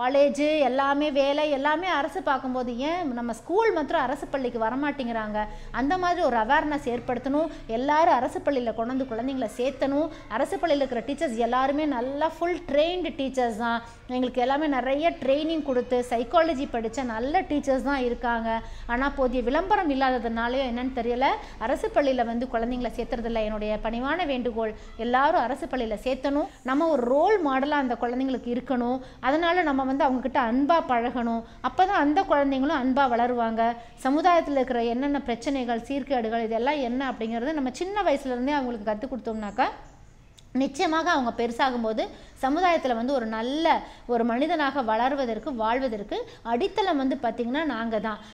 college எல்லாமே வேலை எல்லாமே அரசு பார்க்கும்போது ஏன் நம்ம ஸ்கூல் மாத்திரம் அரசு பள்ளிக்கு வரமாட்டேங்கிறாங்க அந்த மாதிரி ஒரு அவேர்னஸ் ஏற்படுத்தணும் எல்லாரும் அரசு பள்ளியில் கொண்டு வந்து குழந்தைங்கள சேர்த்தணும் அரசு பள்ளியில் இருக்கிற டீச்சர்ஸ் எல்லாருமே நல்லா ஃபுல் ட்ரெயின்டு டீச்சர்ஸ் தான் எங்களுக்கு எல்லாமே நிறைய ட்ரைனிங் கொடுத்து சைக்காலஜி படித்த நல்ல டீச்சர்ஸ் தான் இருக்காங்க ஆனால் போதிய விளம்பரம் இல்லாததுனாலயோ என்னன்னு தெரியல அரசு பள்ளியில் வந்து குழந்தைங்கள சேர்த்துறதில்ல என்னுடைய பணிவான வேண்டுகோள் எல்லாரும் அரசு பள்ளியில் சேர்த்தணும் நம்ம ஒரு ரோல் மாடலாக அந்த குழந்தைங்களுக்கு இருக்கணும் அதனால நம்ம வந்து அவங்கக்கிட்ட அன்பாக பழகணும் அப்போ தான் அந்த குழந்தைங்களும் அன்பாக வளருவாங்க சமுதாயத்தில் இருக்கிற என்னென்ன பிரச்சனைகள் சீர்கேடுகள் இதெல்லாம் என்ன அப்படிங்கிறத நம்ம சின்ன வயசுலேருந்தே அவங்களுக்கு கற்றுக் கொடுத்தோம்னாக்கா நிச்சயமாக அவங்க பெருசாகும்போது சமுதாயத்தில் வந்து ஒரு நல்ல ஒரு மனிதனாக வளர்வதற்கு வாழ்வதற்கு அடித்தளம் வந்து பார்த்திங்கன்னா நாங்கள் தான்